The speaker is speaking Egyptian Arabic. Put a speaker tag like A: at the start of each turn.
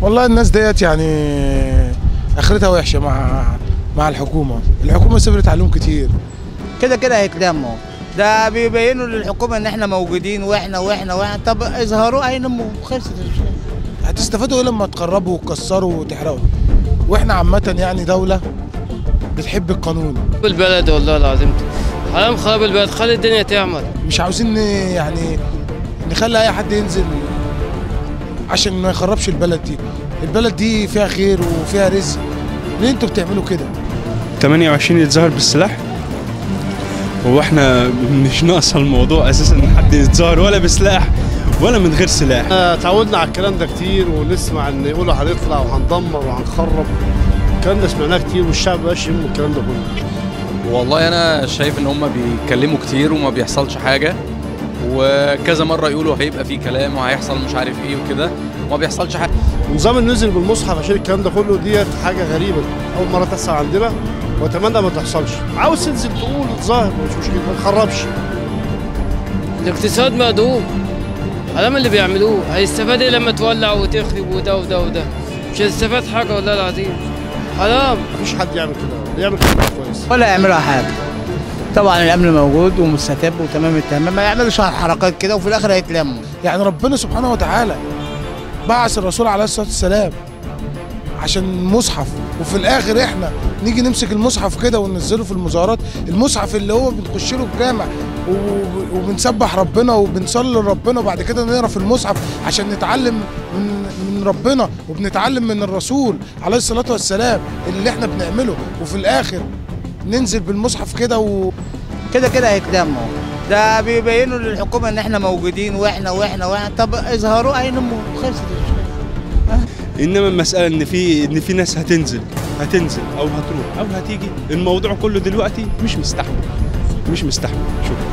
A: والله الناس ديت يعني اخرتها وحشه مع مع الحكومه الحكومه سبرت عليهم كتير
B: كده كده هيتلموا ده بيبينوا للحكومه ان احنا موجودين واحنا واحنا واحنا طب اظهروا هينموا خلصت المشكله
A: هتستفادوا ايه لما تقربوا وتكسروا وتحرقوا واحنا عامه يعني دوله بتحب القانون
C: البلد والله العظيم حرام خراب البلد خلي الدنيا تعمل
A: مش عاوزين ن- يعني نخلي اي حد ينزل عشان ما يخربش البلد دي البلد دي فيها خير وفيها رزق ليه انتوا بتعملوا كده
D: 28 يتظاهر بالسلاح هو احنا مش ناقص الموضوع اساسا ان حد يتظاهر ولا بسلاح ولا من غير سلاح
E: احنا اتعودنا على الكلام ده كتير ونسمع ان يقولوا هنطلع وهندمر وهنخرب الكلام ده سمعناه كتير والشعب مبقاش يهمه الكلام ده كله
F: والله انا شايف ان هم بيتكلموا كتير وما بيحصلش حاجه وكذا مره يقولوا هيبقى في كلام وهيحصل مش عارف ايه وكده وما بيحصلش حاجه
E: نظام النزل بالمصحف عشان الكلام ده كله ديت حاجه غريبه اول مره تحصل عندنا واتمنى ما تحصلش عاوز تنزل تقول وتظاهر مش مشكله ما تخربش
C: الاقتصاد مهدوم حرام اللي بيعملوه هيستفاد ايه لما تولع وتخرب وده وده وده مش هيستفاد حاجه والله العظيم حرام
E: مفيش حد يعمل كده اللي يعمل كده مش كويس
B: ولا يعملوا حاجه طبعا الامن موجود ومستتب وتمام التمام ما يعملوش حركات كده وفي الاخر هيتلموا
A: يعني ربنا سبحانه وتعالى بعث الرسول عليه الصلاه والسلام عشان مصحف وفي الاخر احنا نيجي نمسك المصحف كده وننزله في المظاهرات المصحف اللي هو بنخش له الجامع و- وبنسبح ربنا وبنصلي لربنا وبعد كده نقرا في المصحف عشان نتعلم من من ربنا وبنتعلم من الرسول عليه الصلاه والسلام اللي احنا بنعمله وفي الاخر ننزل بالمصحف كده و...
B: كده كده هيتلموا ده بيبينوا للحكومه ان احنا موجودين واحنا واحنا واحنا طب اظهروا هينموا خلصت المشكله
D: انما المساله ان في ان في ناس هتنزل هتنزل او هتروح او هتيجي الموضوع كله دلوقتي مش مستحمل مش مستحمل شكرا